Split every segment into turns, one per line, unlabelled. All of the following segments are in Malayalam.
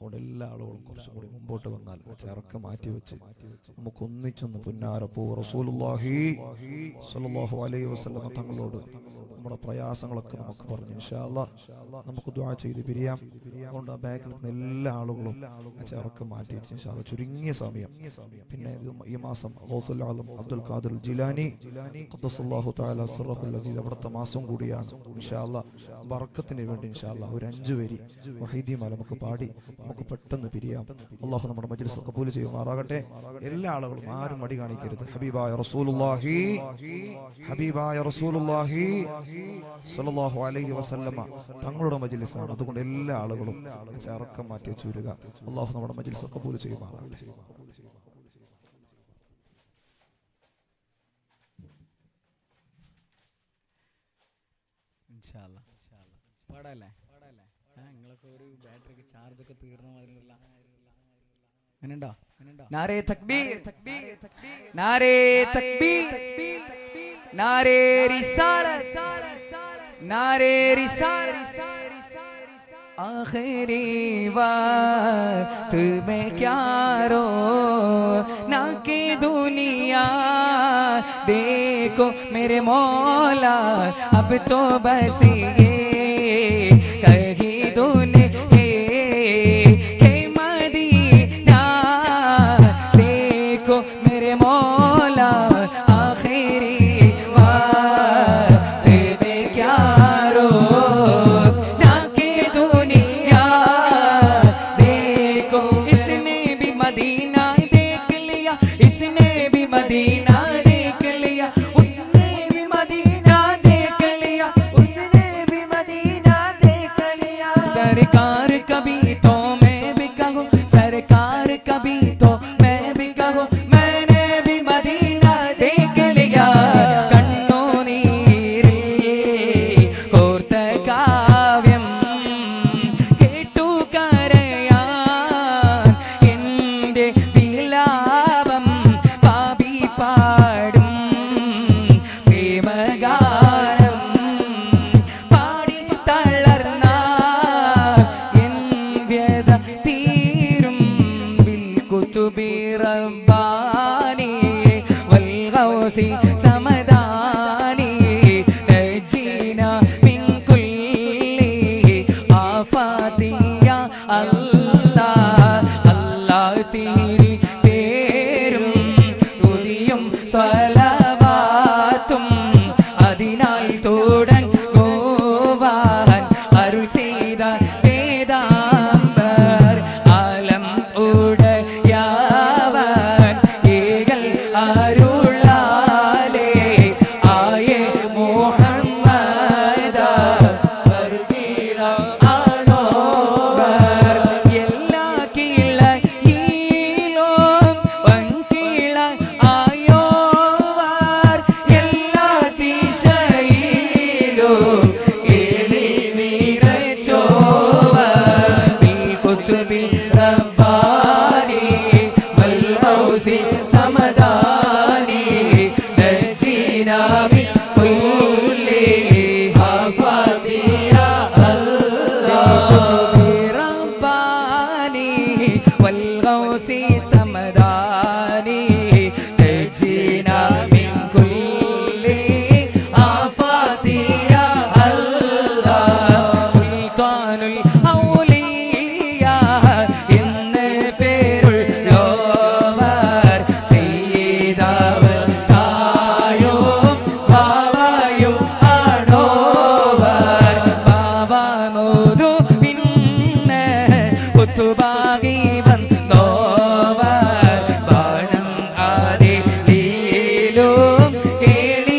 അതുകൊണ്ട് എല്ലാ ആളുകളും കുറച്ചും കൂടി മുമ്പോട്ട് വന്നാൽ ചേർക്ക മാറ്റി വെച്ച് നമുക്ക് ഒന്നിച്ചൊന്ന് പുന്നാര പോ റസൂലുള്ളാഹി സ്വല്ലല്ലാഹു അലൈഹി വസല്ലമ തങ്ങളോട് നമ്മുടെ പ്രയാസങ്ങളൊക്കെ നമുക്ക് പറഞ്ഞു ഇൻഷാ അല്ലാ നമുക്ക് ദുആ ചെയ്ത് പിരിയാം അതുകൊണ്ട് ആ ബാക്കിൽ നിൽക്കുന്ന എല്ലാ ആളുകളും ആ ചേർക്ക മാറ്റി വെച്ച് ഇൻഷാ അല്ലാ ചുരുങ്ങിയ സമയം പിന്നെ ഇത് ഈ മാസം ഗൗസുൽ ആലം അബ്ദുൽ ഖാദിർ ജിലാനി ഖദ്ദസല്ലാഹു തആല സിറഹുൽ അസീസ് അവിടുത്തെ മാസം കൂടിയാണ് ഇൻഷാ അല്ലാ ബർക്കത്തിന് വേണ്ടി ഇൻഷാ അല്ലാ ഒരു അഞ്ചു വരി വഹീദിമാല നമുക്ക് പാടി നമുക്ക് പെട്ടെന്ന് പിരിയാം അള്ളാഹു നമ്മുടെ മജ്ലിസ് കബൂൽ ചെയ്യുമാറാകട്ടെ എല്ലാ ആളുകളും ആരും മടി കാണിക്കരുത് ഹബീബായ റസൂലുള്ളാഹി ഹബീബായ റസൂലുള്ളാഹി സ്വല്ലല്ലാഹു അലൈഹി വസല്ലമ തങ്ങളുടെ മജ്ലിസാണ് അതുകൊണ്ട് എല്ലാ ആളുകളും ചേർക്കം മാറ്റി വെച്ച് വരിക അള്ളാഹു നമ്മുടെ മജ്ലിസ് കബൂൽ ചെയ്യുമാറാകട്ടെ
ഇൻഷാല്ല പാടല്ലേ ആ നിങ്ങളൊക്കെ ഒരു ബാറ്ററിക്ക് ചാർജ് ഒക്കെ തീർന്ന മാതിരിയുള്ള അങ്ങനെയുണ്ടോ നാരേ തക്ബീർ നാരേ തക്ബീർ നാരേ റിസാലത്ത് നാരേ റിസാലത്ത് आखिरी वक्त में क्या रो ना कि दुनिया देखो मेरे मौला अब तो बस ये कही दुनिया के मदीना देखो मेरे मौला आखिरी वक्त में क्या रो ना कि दुनिया देखो इसने भी मदीना देख लिया इसने भी मदीना देख लिया उसने भी मदीना देख लिया
उसने भी मदीना देख लिया
सरकार कभी तो मैं भी कहूँ सरकार कभी तो मैं भी कहूँ मैंने भी मदीना देख लिया കണ്ണുനീരിൽ കോർത്ത കാവ്യം കേട്ടു കരയാൻ എൻ്റെ വിലാപം പാപി പാടും പ്രേമഗാനം പാടി തളർന്ന എൻ വ്യത തീരും ബിൽകുതുബി റബ്ബാനി വൽഗൗസി സമദാനി നജീന മിൻ കുല്ലി ആഫാതി യാ അല്ലാഹ് അല്ലാഹ് തീരി പേരും തുതിയും സ്വലവാത്തും അതിനാൽ തുടങ്ങുവാൻ അരുൾ ചെയ്ത വേദാംബർ ആലം ഉടയാവൻ ഏകൽ അരുളാലേ ആയേ മുഹമ്മദ ആണോവർ എല്ലാ കീഴ ഹീലോം വൻകീഴ ആയോവർ എല്ലാ ദിശയിലും ഏളി വീരച്ചോവർ ബിൽകുത്തുബി റബ്ബാനി വൽഹൗസി സമദാനി നജീനാ മിൻ കുല്ലി ആഫാതിയ رباني والغوث سمداني نجينا من كل آفات يا الله سلطان الأولياء إن പേരുള്ളവർ ചെയ്തവർ തായും ഭാവയും ആണോവർ ഭാവമോതു പിന്നെ കുത്തുപാകി വന്നോവർ ബാണം ആദിലും കേളി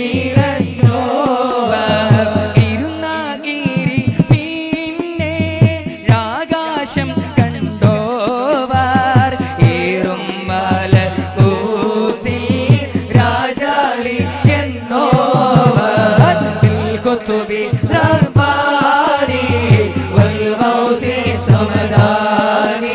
നിറഞ്ഞോവർ ഇരുന്ന ഗിരി പിന്നെ ആകാശം കണ്ടോവർ ഏറും മല കൂത്തിൽ രാജാളി എന്നോവർ بالكتب رباني والغوث سمداني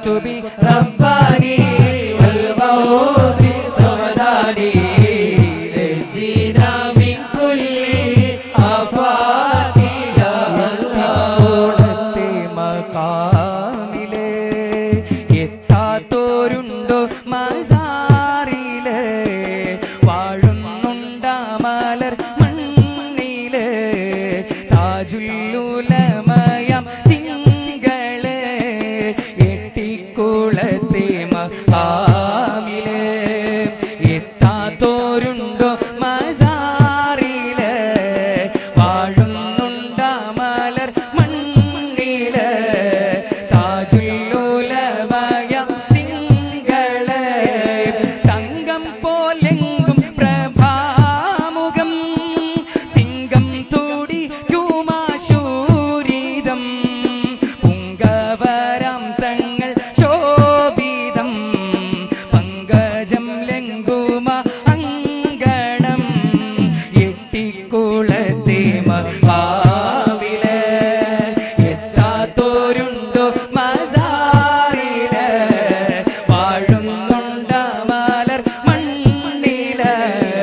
القطب رباني والغوث صمداني نجينا من كل آفات يا الله മക്കാമിലെ എത്താത്തോരുണ്ടോ മസാറിലെ വാഴുന്നുണ്ട മലർ മണ്ണിലെ താജുല്ലുലമയം തിങ്കളെ എട്ടിക്കുളത്തെ മഹാമിലെ എത്താത്തോരുണ്ടോ മസാറിലെ വാഴുന്നുണ്ട മലർ മണ്ണിലെ താജുല്ലുലമയം തിങ്കളെ തങ്കം പോലെങ്കും പ്രഭാമുഖം സിംഗം തുടി യുമാശൂരിതം പുങ്കവരം തങ്ങൾ ശോഭിതം പങ്കജം ലങ്കുമ അങ്കണം എട്ടിക്കുളത്തെ മഹാവിലെ എത്താത്തോരുണ്ടോ മസാറിലെ വാഴുന്നുണ്ട മലർ മണ്ണിലെ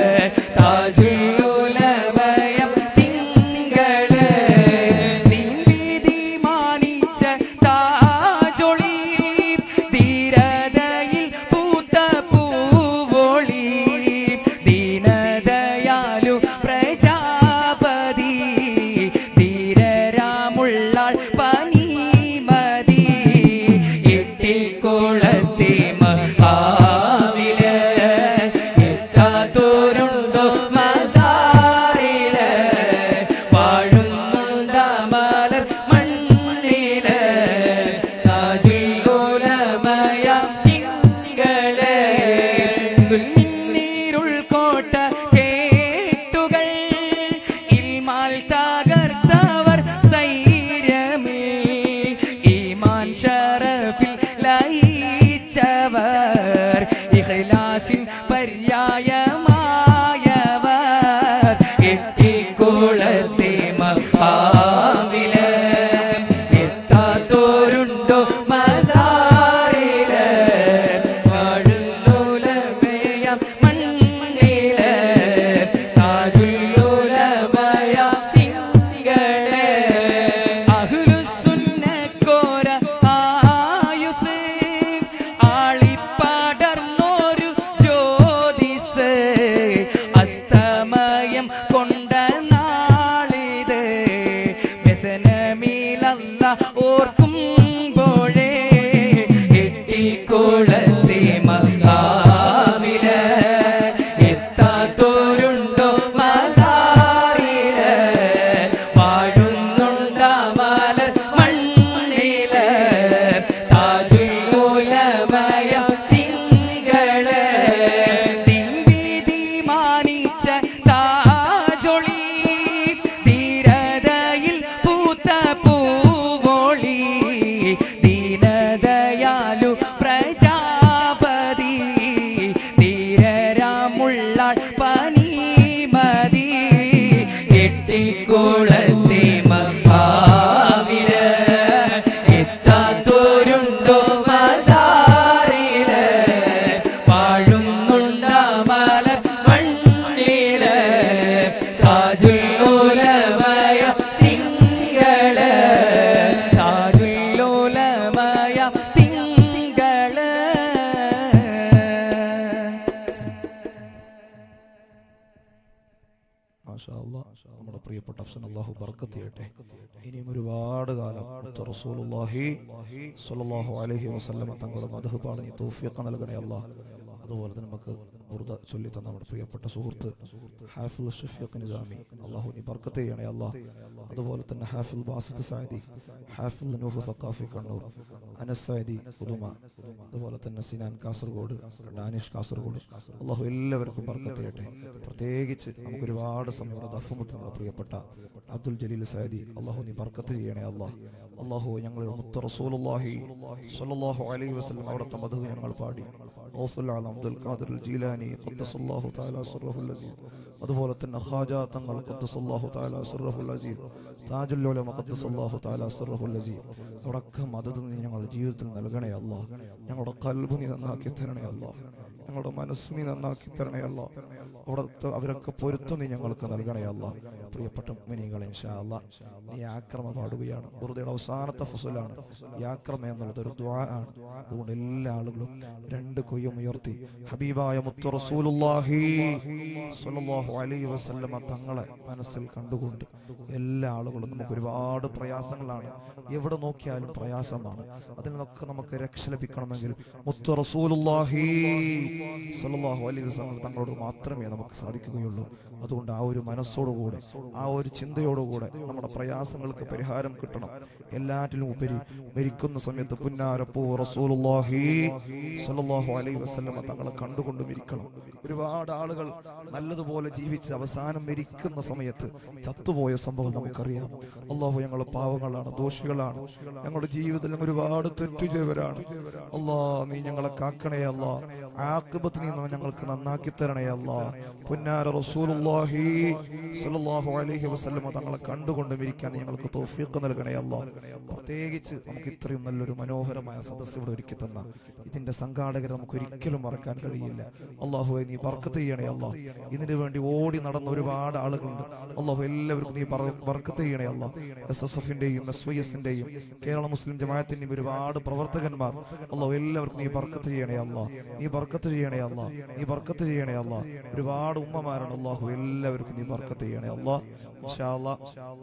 താജുലുലമയം തിങ്കളെ നീന്തി മാനിച്ച താജൊളി ധീരതയിൽ പൂത്ത പൂവൊളി ദീനദയാലു പ്രജാപതി ധീരരാമുള്ളാൾ പനിമതി എട്ടിക്കുളത്തെ മഹാവിലെ എത്താത്തോരുണ്ടോ മസാറിലെ വാഴുന്നുണ്ട മലർ മണ്ണിലെ താജുല്ലോലമയ തിങ്കളെ നീരുൾ കോട്ട കേട്ടുകൾ ഇൽമാൽ തകർത്തവർ സ്ഥൈര്യമിൽ ഈമാൻ ഷറഫിൽ ലയിച്ചവർ ഇഖ്ലാസിൻ പര്യായമായവർ എട്ടിക്കുളത്തെ മഹാവിലെ എത്താത്തോരുണ്ടോ മസാറിലെ വാഴുന്നൂലമയം മണ്ണിലെ താജുല്ലുലമയ തിങ്കളെ അഹ്ലുസുന്നക്കോര ആയുസ് ആളിപ്പടർന്നോരു ജ്യോതിസ് അസ്തമയം കൊണ്ട നാളിത് വ്യസനമിലല്ല ഓർക്കുമ്പോഴേ എട്ടിക്കുളത്തെ മഹാവിലെ എത്താത്തോരുണ്ടോ മസാറിലെ വാഴുന്നുണ്ട മലർ മണ്ണിലെ താജുല്ലുലമയ തിങ്കളെ ദിൻവീതി മാനിച്ച താജൊളി ധീരതയിൽ പൂത്ത പൂവോളി ദീനദയാലു പ്രജാപതി ധീരരാമുള്ളാൾ പനിമതി എട്ടിക്കുളത്തെ മഹാവിര എത്താത്തോരുണ്ടോ മസാറിലെ വാഴുന്നുണ്ട മലർ മണ്ണിലെ താജുല്ലോലമയ തിങ്കളെ താജുല്ലോലമയ തിങ്കളെ
മാഷാ അല്ലാ. നമ്മുടെ പ്രിയപ്പെട്ട അഫ്സൻ അള്ളാഹു ബർക്കത്ത് ചെയ്യട്ടെ ഇനിയും ഒരുപാട് കാലം മുത്ത് റസൂലുള്ളാഹി സ്വല്ലല്ലാഹു അലൈഹി വസല്ലമ തങ്ങളുടെ മധു പാടി തൗഫീഖ് നൽകണേ അല്ലാ അതുപോലെ തന്നെ നമുക്ക് ബുർദ ചൊല്ലി തന്ന നമ്മുടെ പ്രിയപ്പെട്ട സുഹൃത്ത് ഹാഫിൽ ഷഫീഖ് നിസാമി അള്ളാഹു നീ ബർക്കത്ത് ചെയ്യണേ അല്ലാ അതുപോലെ തന്നെ ഹാഫിൽ ബാസിത്ത് സാദി ഹാഫിൽ നൂഫ് സക്കാഫി കണ്ണൂർ അനസ് സാദി പുതുമ അതുപോലെ തന്നെ സിനാൻ കാസർഗോഡ് ഡാനിഷ് കാസർഗോഡ് അള്ളാഹു എല്ലാവർക്കും ബർക്കത്ത് ചെയ്യട്ടെ പ്രത്യേക പ്രത്യേകിച്ച് നമുക്ക് ഒരുപാട് സമയം ഇവിടെ ദഫമുട്ട് നമ്മുടെ പ്രിയപ്പെട്ട അബ്ദുൽ ജലീൽ സൈദി അള്ളാഹു നീ ബർക്കത്ത് ചെയ്യണേ അള്ളാഹ് അള്ളാഹു ഞങ്ങൾ മുത്ത റസൂലുള്ളാഹി സ്വല്ലല്ലാഹു അലൈഹി വസല്ലം അവിടുത്തെ മധു ഞങ്ങൾ പാടി ഔസുൽ ആലം അബ്ദുൽ ഖാദിർ ജീലാനി ഖദ്ദസല്ലാഹു തആല സിർറഹുൽ അസീസ് അതുപോലെ തന്നെ ഖാജ തങ്ങൾ ഖദ്ദസല്ലാഹു തആല സിർറഹുൽ അസീസ് താജുൽ ഉലമ ഖദ്ദസല്ലാഹു തആല സിർറഹുൽ അസീസ് അവിടൊക്കെ മദത് നീ ഞങ്ങളുടെ ജീവിതത്തിൽ നൽകണേ അള്ളാഹ് ഞങ്ങളുടെ കൽബ് നീ നന്നാക്കി തരണേ അള്ളാഹ് ഞങ്ങളുടെ മനസ്സ് നീ നന്നാക്കി തരണേ അല്ല അവിടുത്തെ അവരൊക്കെ പൊരുത്തം നീ ഞങ്ങൾക്ക് നൽകണേ അല്ല പ്രിയപ്പെട്ട മിനികൾ ഇൻഷാ അല്ല നീ ആക്രമ പാടുകയാണ് വെറുതെയുടെ അവസാനത്തെ ഫസലാണ് ഈ ആക്രമ എന്നുള്ളത് ഒരു ദ്വാ ആണ് അതുകൊണ്ട് എല്ലാ ആളുകളും രണ്ട് കൊയ്യും ഉയർത്തി ഹബീബായ മുത്തു റസൂലുള്ളാഹി സ്വല്ലല്ലാഹു അലൈഹി വസല്ലമ തങ്ങളെ മനസ്സിൽ കണ്ടുകൊണ്ട് എല്ലാ ആളുകളും നമുക്ക് ഒരുപാട് പ്രയാസങ്ങളാണ് എവിടെ നോക്കിയാലും പ്രയാസമാണ് അതിൽ നിന്നൊക്കെ നമുക്ക് രക്ഷ ലഭിക്കണമെങ്കിൽ മുത്തു റസൂലുള്ളാഹി സല്ലല്ലാഹു അലൈഹി വസല്ലം തങ്ങളോട് മാത്രമേ നമുക്ക് സാധിക്കുകയുള്ളൂ അതുകൊണ്ട് ആ ഒരു മനസ്സോടുകൂടെ ആ ഒരു ചിന്തയോടുകൂടെ നമ്മുടെ പ്രയാസങ്ങൾക്ക് പരിഹാരം കിട്ടണം എല്ലാറ്റിലും ഉപരി മരിക്കുന്ന സമയത്ത് പുന്നാരപ്പൂ റസൂലുള്ളാഹി സല്ലല്ലാഹു അലൈഹി വസല്ലം തങ്ങളെ കണ്ടുകൊണ്ട് മരിക്കണം ഒരുപാട് ആളുകൾ നല്ലതുപോലെ ജീവിച്ച് അവസാനം മരിക്കുന്ന സമയത്ത് ചത്തുപോയ സംഭവം നമുക്കറിയാം അള്ളാഹു ഞങ്ങൾ പാവങ്ങളാണ് ദോഷികളാണ് ഞങ്ങളുടെ ജീവിതത്തിൽ ഞങ്ങൾ ഒരുപാട് തെറ്റു ചെയ്തവരാണ് അല്ലാ നീ ഞങ്ങളെ കാക്കണേ അല്ല ആക്കിബത്ത് നീ ഞങ്ങൾക്ക് നന്നാക്കി തരണേ അല്ല പുന്നാര റസൂലുള്ളാഹി സ്വല്ലല്ലാഹു അലൈഹി വസല്ലം തങ്ങളെ കണ്ടുകൊണ്ട് മരിക്കാൻ നീ ഞങ്ങൾക്ക് തൗഫീഖ് നൽകണേ അല്ല പ്രത്യേകിച്ച് നമുക്ക് ഇത്രയും നല്ലൊരു മനോഹരമായ സദസ്സ് ഇവിടെ ഒരുക്കി തന്ന ഇതിന്റെ സംഘാടകരെ നമുക്ക് ഒരിക്കലും മറക്കാൻ കഴിയില്ല അള്ളാഹുവെ നീ ബർക്കത്ത് ചെയ്യണേ അല്ല ഇതിനു വേണ്ടി ഓടി നടന്ന ഒരുപാട് ആളുകളുണ്ട് അള്ളാഹു എല്ലാവർക്കും നീ ബർ- ബർക്കത്ത് ചെയ്യണേ അല്ല എസ് എസ് എഫിന്റെയും എസ് വൈ എസിന്റെയും കേരള മുസ്ലിം ജമാഅത്തിന്റെയും ഒരുപാട് പ്രവർത്തകന്മാർ അള്ളാഹു എല്ലാവർക്കും നീ ബർക്കത്ത് ചെയ്യണേ അല്ല നീ ബർക്കത്ത് ചെയ്യണേ അല്ല നീ ബർക്കത്ത് ചെയ്യണേ അല്ല ഒരുപാട് ഉമ്മമാരാണ് അള്ളാഹു എല്ലാവർക്കും നീ ബർക്കത്ത് ചെയ്യണേ അല്ല ഇൻഷാ അല്ലാ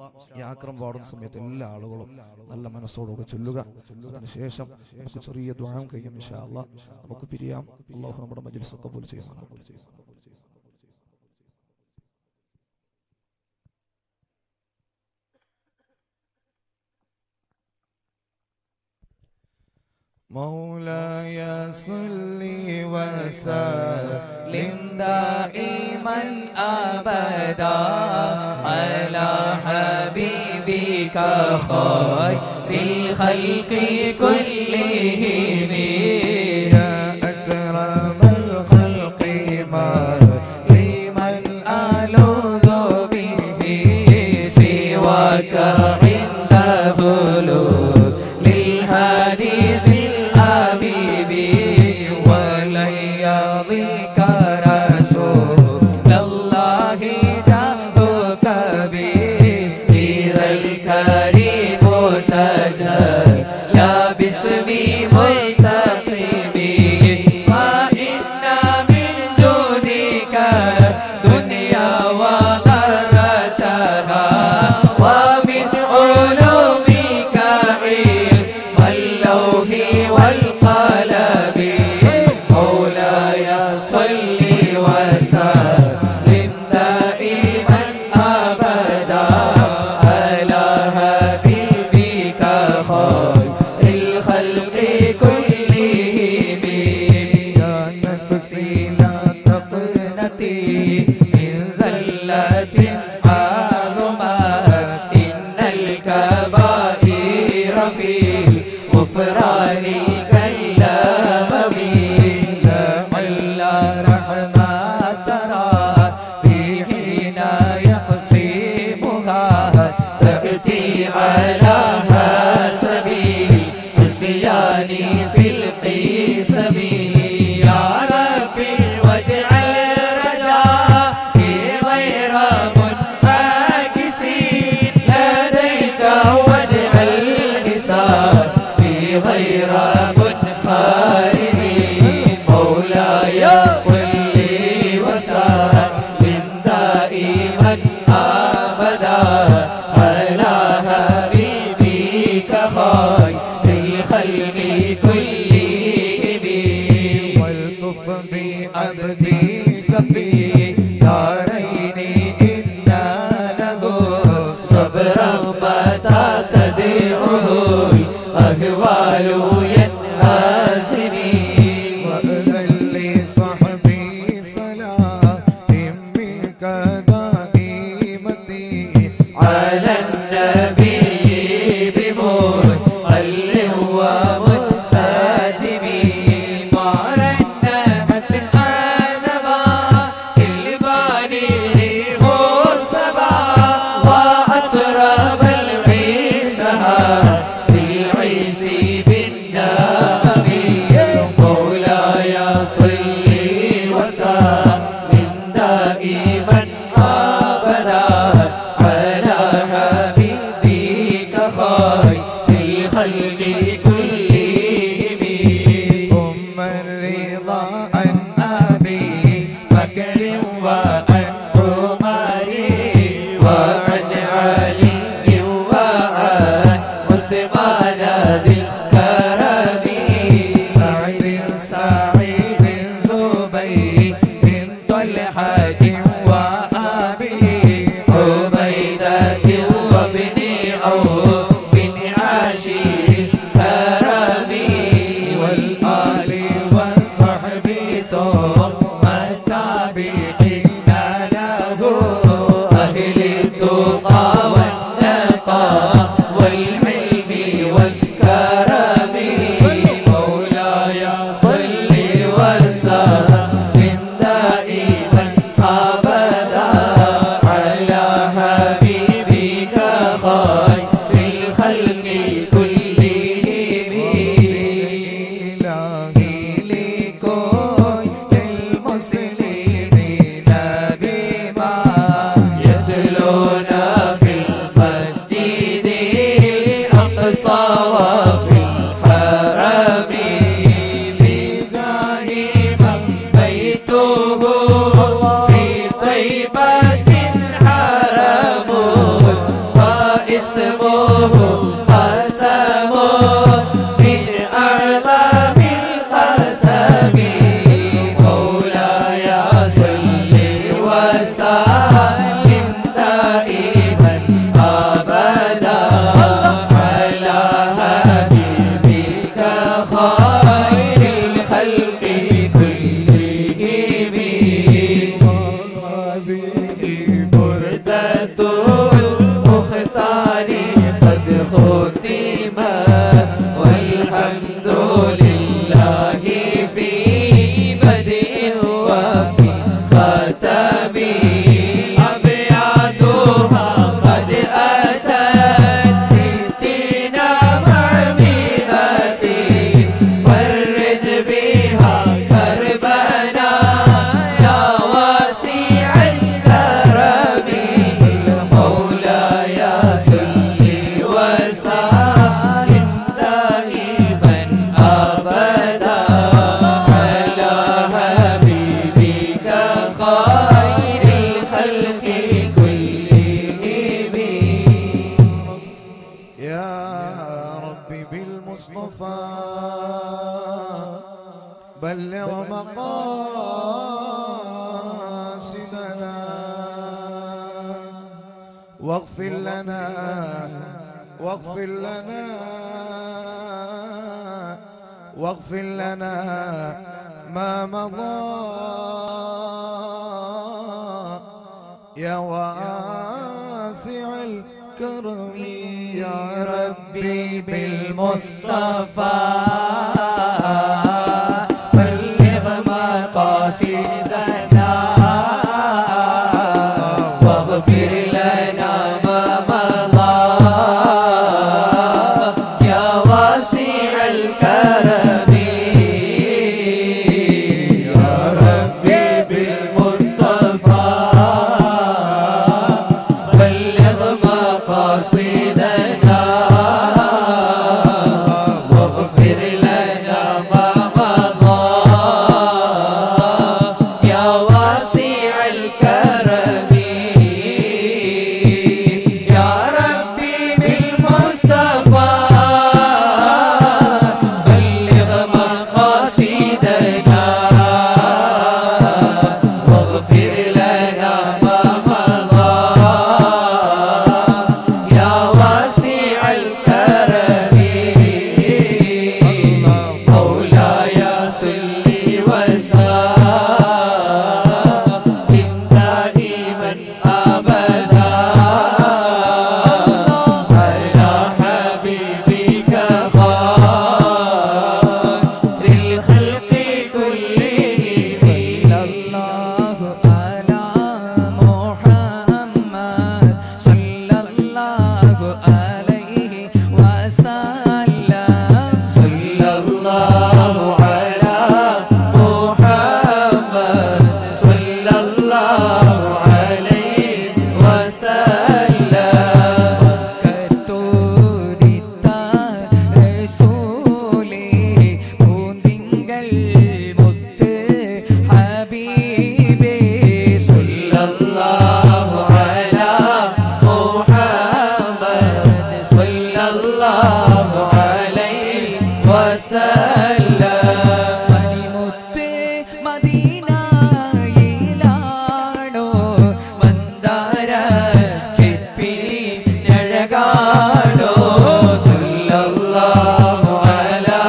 ഈ ആക്രം പാടുന്ന സമയത്ത് എല്ലാ ആളുകളും നല്ല മനസ്സോടുകൂടെ ചൊല്ലുക അതിനുശേഷം നമുക്ക് ചെറിയ ദ്വാരം കഴിയും ഇൻഷാ അല്ലാ നമുക്ക് പിരിയാം അള്ളാഹു നമ്മുടെ മജ്ലിസ് കബൂൽ ചെയ്യുമാറാകട്ടെ مولاي صل وسلم
دائما أبدا على حبيبك خير الخلق كلهم
يا أكرم الخلق ما لمن ألوذ به
سواك عند خلود للحديث الحبيب
ولن يضيك رسول الله جهدك به
إذا الكريم تجلى باسم ميتقبه فإن من جودك دنيا وغرتها ومن علومك علم اللوح والقلم مولاي صل وسلم دائما أبدا على حبيبك خير الخلق كلهم
يا نفسي لا تقنطي من زلة
عظمت إن الكبائر في الغفران كالأمم
إلا رحمة ترى في حين يقسمها
تأتي على حسب العصيان في القسم يا ربي واجعل رجائي غير منعكس لديك واجعل حسابي غير منخرم مولاي صل وسلم دائما ابدا على حبيبك دائما أبدا على حبيبك خير الخلق كلهم
ثم الرضا عن أبي بكر وعن عمر
وعن علي وعن عثمان ذي الكرم
سعد سعيد زبير طلحة وأبي
عبيدة وابن عوف عاشر الكرم
والآل والصحب ثم التابعين له
أهل التقى والنقى والحلم والكرم مولاي صل وسلم دائما أبدا على حبيبك خير الخلق كلهم
إلهي لكل المسلمين بما
يتلون في المسجد الأقصى وفي الحرم
بجاه من
بيته في طيبة حرم واسمه قسم من أعظم القسم مولاي صل وسلم دائما أبدا على حبيبك خير الخلق كلهم
هذه
بردة المختار قد ختمت والحمد لله في بدء وفي ختم أبياتها قد أتت ستين مع مئة فرج بها كربنا يا واسع الكرم مولاي صل وسلم دائما أبدا على حبيبك خير الخلق كلهم
يا ربي بالمصطفى بلغ مقاصدنا واغفر لنا واغفر لنا واغفر لنا ما مضى يا واسع الكرم يا ربي بالمصطفى
بلغ مقاصدنا واغفر لنا ما مضى يا واسع الكرم يا ربي بالمصطفى بلغ مقاصدنا واغفر لنا ما مضى يا واسع الكرم
الله عليه وسلم
കത്തോദിത്ത റസൂലേ പൂന്തിങ്കൾ മുത്ത് ഹബീബേ
صلى الله على محمد صلى الله عليه وسلم
മണിമുത്ത് മദീനയിലാണോ മന്ദാര ചിപ്പി ഞഴകാണോ
صلى الله على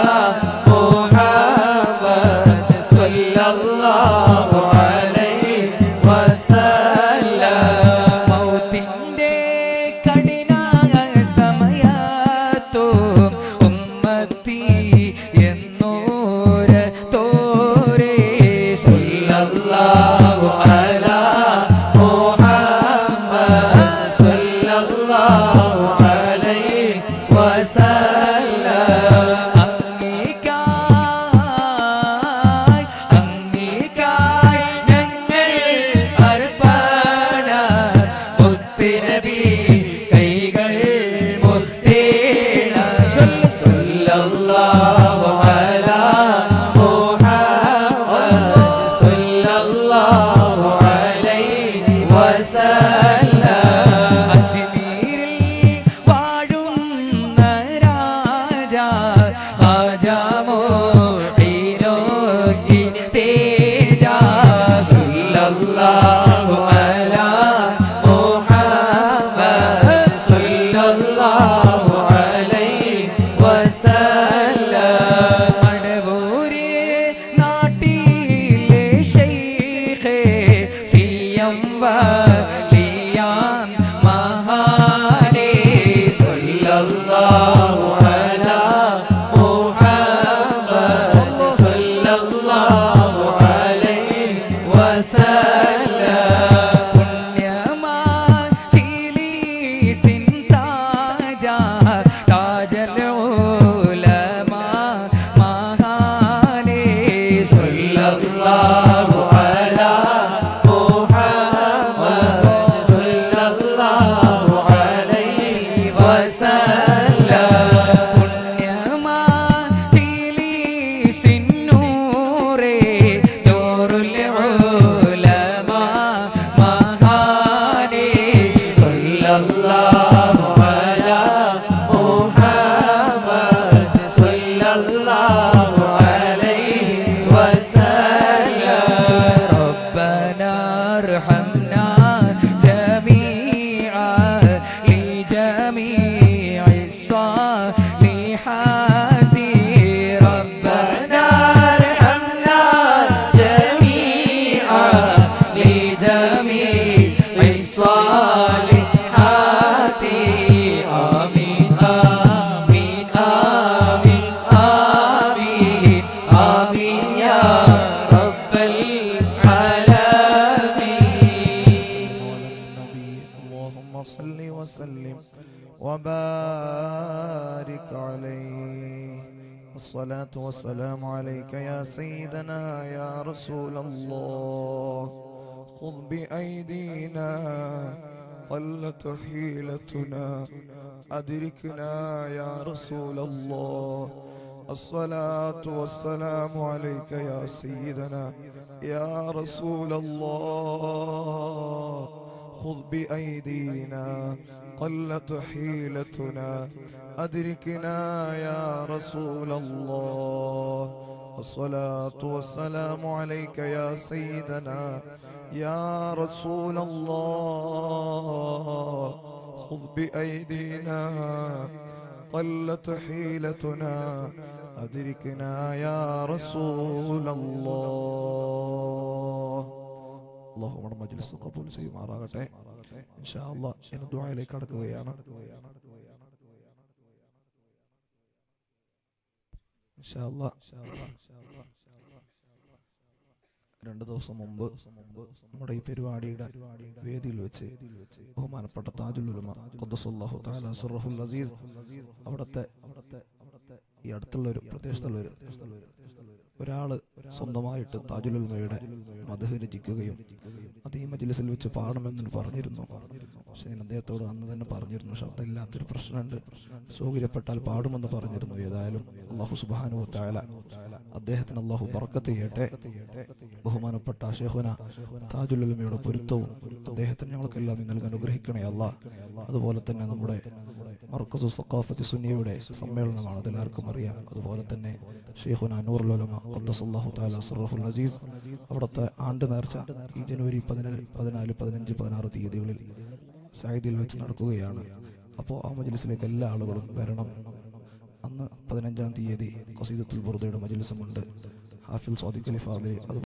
محمد صلى الله عليه وسلم
മൗത്തിൻ്റെ കഠിന സമയത്തും ഉമ്മത്തി എന്നോര തോരേ
صلى الله على محمد صلى الله عليه وسلم
അങ്ങിക്കായി അങ്ങിക്കായി ഞങ്ങൾ അർപ്പണ മുത്തിനബി കൈകൾ മുത്തേണ
صلى الله على محمد صلى الله عليه وسلم
അജ്മീരിൽ വാഴുന്ന രാജ ഹാജമോഹീനോഗി തേജ
صلى الله على محمد صلى الله عليه وسلم
മടവൂര് നാട്ടിലെ ശൈഖേ സിയം വലിയാൻ മഹാനേ
صلى الله على محمد صلى الله عليه وسلم
പുണ്യമാൻ ചിലീസിൻ താജ താജൽ ഉലമ മഹാനേ
صلى الله على محمد صلى الله عليه وسلم
പുണ്യമാൻ ചിലീസിൻ നൂറേ ദൂറുൽ ഉലമ മഹാനേ
صلى الله على محمد صلى الله عليه وسلم
ربنا ارحمنا جميعا لجميع الصالحات ربنا
ارحمنا جميعا لجميع الصالحات آمين آمين آمين آمين آمين يا رب العالمين
النبي اللهم صل وسلم وبارك عليه الصلاة والسلام عليك يا سيدنا يا رسول الله خذ بأيدينا قلت حيلتنا أدركنا يا رسول الله الصلاة والسلام عليك يا سيدنا يا رسول الله خذ بأيدينا قلت حيلتنا أدركنا يا رسول الله الصلاة والسلام عليك يا سيدنا يا رسول الله خذ بأيدينا قلت حيلتنا أدركنا يا رسول الله അള്ളാഹു നമ്മുടെ മജ്ലിസ് കബൂൽ ചെയ്യുമാറാകട്ടെ ഇൻഷാ അള്ളാഹ് ഇനി ദുആയിലേക്ക് കടക്കുകയാണ് ഇൻഷാ അള്ളാഹ് രണ്ട് ദിവസം മുമ്പ് നമ്മുടെ ഈ പരിപാടിയുടെ വേദിയിൽ വെച്ച് ബഹുമാനപ്പെട്ട താജുൽ ഉലമ ഖുദ്ദസുല്ലാഹു തആല സിർറുൽ അസീസ് അവിടുത്തെ അവിടുത്തെ ഈ അടുത്തുള്ള ഒരു പ്രദേശത്തുള്ള ഒരു ഒരാള് സ്വന്തമായിട്ട് താജുലുൽമയുടെ മധു രചിക്കുകയും അത് ഈ മജ്ലിസിൽ വെച്ച് പാടണമെന്ന് പറഞ്ഞിരുന്നു പക്ഷേ ഞാൻ അദ്ദേഹത്തോട് അന്ന് തന്നെ പറഞ്ഞിരുന്നു പക്ഷെ അവിടെ ഇല്ലാത്തൊരു പ്രശ്നമുണ്ട് സൗകര്യപ്പെട്ടാൽ പാടുമെന്ന് പറഞ്ഞിരുന്നു ഏതായാലും അള്ളാഹു സുബാനു താല അദ്ദേഹത്തിന് അള്ളാഹു ബർക്കത്ത് ചെയ്യട്ടെ ബഹുമാനപ്പെട്ട ഷെഹുന താജുലുൽമയുടെ പൊരുത്തവും അദ്ദേഹത്തിന് ഞങ്ങൾക്കെല്ലാം നീ നൽകാൻ അനുഗ്രഹിക്കണേ അല്ല അതുപോലെ തന്നെ നമ്മുടെ മർക്കസു സഖാഫത്തി സുന്നിയുടെ സമ്മേളനമാണ് അതെല്ലാവർക്കും അറിയാം അതുപോലെ തന്നെ ഷെയ്ഖുന നൂറുലുലമ ഖദ്ദസല്ലാഹു തആല സിർറഹുൽ അസീസ് അവിടുത്തെ ആണ്ട് നേർച്ച ഈ ജനുവരി പതിനാല് പതിനാല് പതിനഞ്ച് പതിനാറ് തീയതികളിൽ സായിദിൽ വെച്ച് നടക്കുകയാണ് അപ്പോൾ ആ മജ്ലിസിലേക്ക് എല്ലാ ആളുകളും വരണം അന്ന് പതിനഞ്ചാം തീയതി ഖസീദത്തുൽ ബുർദയുടെ മജ്ലിസുമുണ്ട് ഹാഫിൽ സ്വാദിഖ് അലി ഫാദി അത്